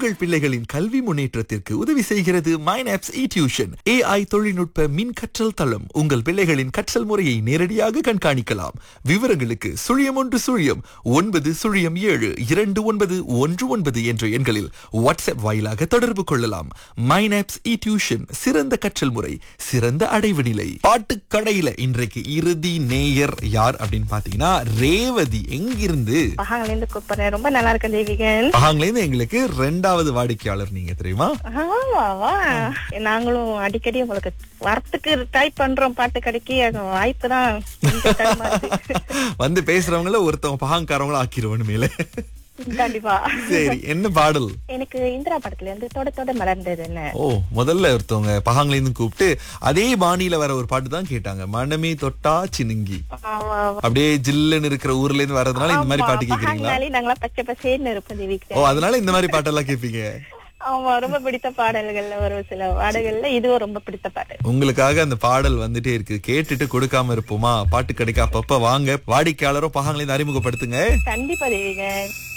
உங்கள் பிள்ளைகளின் கல்வி முன்னேற்றத்திற்கு உதவி செய்கிறது மைனாப்ஸ் இ டியூஷன் ஏஐ தொழில்நுட்ப மின் கற்றல் தளம் உங்கள் பிள்ளைகளின் கற்றல் முறையை நேரடியாக கண்காணிக்கலாம் விவரங்களுக்கு சுழியம் ஒன்று சுழியம் ஒன்பது சுழியம் ஏழு இரண்டு ஒன்பது ஒன்று ஒன்பது என்ற எண்களில் வாட்ஸ்அப் வாயிலாக தொடர்பு கொள்ளலாம் மைனாப்ஸ் இ டியூஷன் சிறந்த கற்றல் முறை சிறந்த அடைவு நிலை பாட்டு கடையில இன்றைக்கு இறுதி நேயர் யார் அப்படின்னு பாத்தீங்கன்னா ரேவதி எங்கிருந்து பகாங்கலேருந்து கூப்பிடுறேன் ரொம்ப நல்லா இருக்கேன் தேவிகன் பகாங்லேருந்து எங்களுக்கு ரெண்டாவது வாடிக்கையாளர் நீங்க தெரியுமா ஆமாவா நாங்களும் அடிக்கடி உங்களுக்கு வரத்துக்கு ட்ரை பண்றோம் பாட்டு கடைக்கு அது வாய்ப்பு தான் கொஞ்சம் தடுமாறுது. வந்து பேசுறவங்கள ஒருத்தவங்க பகாங்காரவங்கள ஆக்கிருவனு மேல கண்டிப்பா சரி என்ன பாடல் எனக்கு இந்திரா படத்துல இருந்து தொட தொட மலர்ந்தது என்ன ஓ முதல்ல ஒருத்தவங்க பகாங்ல இருந்து கூப்பிட்டு அதே பாணியில வர ஒரு பாட்டு தான் கேட்டாங்க மனமே தொட்டா சினுங்கி ஆமா, ஆமா. அப்படியே ஜில்லுன்னு இருக்கிற ஊர்ல இருந்து வர்றதுனால இந்த மாதிரி ஆமா, பாட்டு கேக்குறீங்களா பகாங்னாலே நாங்களாம் பச்சை பசேர்னு இருப்போம் தேவிக்கு ஓ அதனால இந்த மாதிரி பாட்டெல்லாம் கேட்பீங்க ஆமா ரொம்ப பிடித்த பாடல்கள்ல ஒரு சில பாடல்கள்ல இதுவும் ரொம்ப பிடித்த பாடல் உங்களுக்காக அந்த பாடல் வந்துட்டே இருக்கு கேட்டுட்டு கொடுக்காம இருப்போமா பாட்டு கிடைக்க அப்பப்ப வாங்க வாடிக்கையாளரும் பகாங்ல இருந்து அறிமுகப்படுத்துங்க கண்டிப்பா தேவிகன்